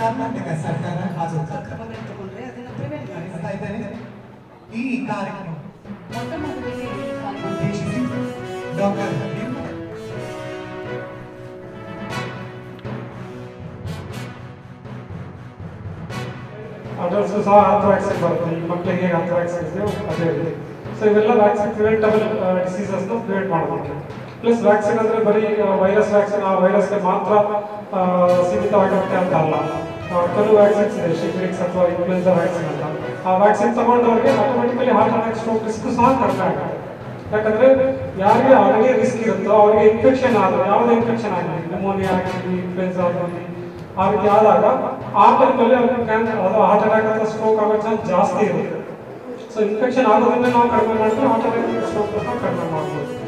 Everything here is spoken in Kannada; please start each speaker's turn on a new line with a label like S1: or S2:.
S1: ಕರ್ನಾಟಕ ಸರ್ಕಾರ ಹಾಗೂ
S2: ಕ್ರಮಗಳನ್ನು ತಗೊಂಡ್ರೆ ಅದನ್ನ ಪ್ರಿವೆಂಟ್ ಮಾಡಿ
S1: ಮಾಡ್ತಾ ಇದ್ದೇನೆ ಈ ಕಾರ್ಯಕ್ರಮ
S2: ಮೊಟ್ಟ ಮೊದಲಿಗೆ ಈ ಕಾರ್ಯಕ್ರಮ
S1: ಉದ್ದೇಶಿಸಿ ಡಾಕ್ಟರ್
S3: ಅಡಲ್ಟ್ಸ್ ಸಹ ಆರ್ಥ್ರಾಕ್ಸಿನ್ ಬರುತ್ತೆ ಈ ಮಕ್ಕಳಿಗೆ ಹೇಗೆ ಆರ್ಥ್ರಾಕ್ಸ್ ಇದೆಯೋ ಅದೇ ರೀತಿ ಸೊ ಇವೆಲ್ಲ ವ್ಯಾಕ್ಸಿನ್ ಪ್ರಿವೆಂಟಬಲ್ ಡಿಸೀಸಸ್ನ ಪ್ರಿವೆಂಟ್ ಮಾಡಬೇಕು ಪ್ಲಸ್ ವ್ಯಾಕ್ಸಿನ್ ಅಂದರೆ ಬರೀ ವೈರಸ್ ವ್ಯಾಕ್ಸಿನ್ ಆ ವೈರಸ್ಗೆ ಮಾತ್ರ ಆ, ಸೀಮಿತವಾಗಿರುತ್ತೆ ಅಂತ ಅಲ್ಲ ಆ, ಕೆಲವು ವ್ಯಾಕ್ಸಿನ್ಸ್ ಇದೆ ಶಿಫ್ರಿಕ್ಸ್ ಅಥವಾ ಇನ್ಫ್ಲೂಯೆನ್ಸಾ ವ್ಯಾಕ್ಸಿನ್ ಅಂತ ಆ ವ್ಯಾಕ್ಸಿನ್ ತಗೊಂಡವ್ರಿಗೆ automatically heart attack stroke risk ಸಹ ಕಡಿಮೆ ಆಗುತ್ತೆ ಯಾಕಂದ್ರೆ ಯಾರಿಗೆ ಆಲ್ರೆಡಿ ರಿಸ್ಕ್ ಇರುತ್ತೋ ಅವರಿಗೆ ಇನ್ಫೆಕ್ಷನ್ ಆದ್ರೆ ಯಾವುದೇ ಇನ್ಫೆಕ್ಷನ್ ಆಗಲಿ ನ್ಯೂಮೋನಿಯಾ ಆಗಲಿ ಇನ್ಫ್ಲೂಯೆನ್ಸಾ ಆಗಲಿ ಆ ರೀತಿ ಆದಾಗ ಆ ಟೈಮಲ್ಲಿ ಅವ್ರಿಗೆ ಕ್ಯಾನ್ಸರ್ ಅದು ಹಾರ್ಟ್ ಅಟ್ಯಾಕ್ ಅಥವಾ ಸ್ಟ್ರೋಕ್ ಆಗೋ ಚಾನ್ಸ್ ಜಾಸ್ತಿ ಇರುತ್ತೆ ಸೊ ಇನ್ಫೆಕ್ಷನ್ ಆಗೋದ್ರಿಂದ ನಾವು ಕಡಿಮೆ ಮಾಡಿದ್ರೆ ಹಾರ್ಟ್ ಅಟ್ಯಾಕ್ ಸ್ಟ್ರೋಕ್ ಸಹ ಕಡಿಮೆ ಮಾಡ್ಬೋದು